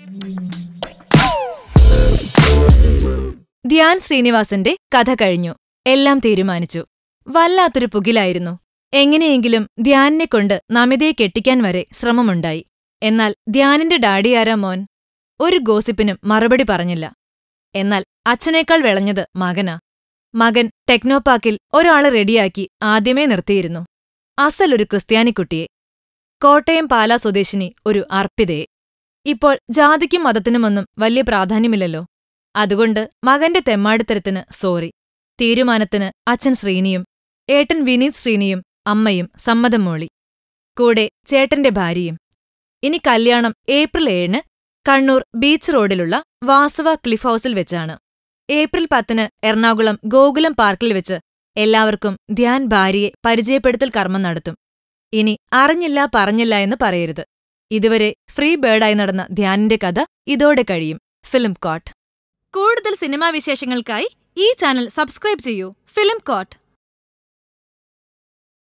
ധ്യാൻ ശ്രീനിവാസന്റെ കഥ കഴിഞ്ഞു എല്ലാം തീരുമാനിച്ചു വല്ലാത്തൊരു പുകിലായിരുന്നു എങ്ങനെയെങ്കിലും ധ്യാനിനെ കൊണ്ട് നമിതയെ കെട്ടിക്കാൻ വരെ ശ്രമമുണ്ടായി എന്നാൽ ധ്യാനിന്റെ ഡാഡിയാരാ മോൻ ഒരു ഗോസിപ്പിനും മറുപടി പറഞ്ഞില്ല എന്നാൽ അച്ഛനേക്കാൾ വിളഞ്ഞത് മകനാ മകൻ ടെക്നോപാക്കിൽ ഒരാളെ റെഡിയാക്കി ആദ്യമേ നിർത്തിയിരുന്നു അസലൊരു ക്രിസ്ത്യാനിക്കുട്ടിയെ കോട്ടയം പാലാ സ്വദേശിനി ഒരു അർപ്പിതയെ ഇപ്പോൾ ജാതിക്കും മതത്തിനുമൊന്നും വലിയ പ്രാധാന്യമില്ലല്ലോ അതുകൊണ്ട് മകന്റെ തെമ്മാടിത്തരത്തിന് സോറി തീരുമാനത്തിന് അച്ഛൻ ശ്രീനിയും ഏട്ടൻ വിനീത് ശ്രീനിയും അമ്മയും സമ്മതം മൂളി കൂടെ ചേട്ടന്റെ ഭാര്യയും ഇനി കല്യാണം ഏപ്രിൽ ഏഴിന് കണ്ണൂർ ബീച്ച് റോഡിലുള്ള വാസവ ക്ലിഫ് ഹൗസിൽ വെച്ചാണ് ഏപ്രിൽ പത്തിന് എറണാകുളം ഗോകുലം പാർക്കിൽ വെച്ച് എല്ലാവർക്കും ധ്യാൻ ഭാര്യയെ പരിചയപ്പെടുത്തൽ കർമ്മം നടത്തും ഇനി അറിഞ്ഞില്ല പറഞ്ഞില്ല എന്ന് പറയരുത് ഇതുവരെ ഫ്രീ ബേർഡായി നടന്ന ധ്യാനിന്റെ കഥ ഇതോടെ കഴിയും ഫിലിം കോട്ട് കൂടുതൽ സിനിമാ വിശേഷങ്ങൾക്കായി ഈ ചാനൽ സബ്സ്ക്രൈബ് ചെയ്യൂ ഫിലിം കോട്ട്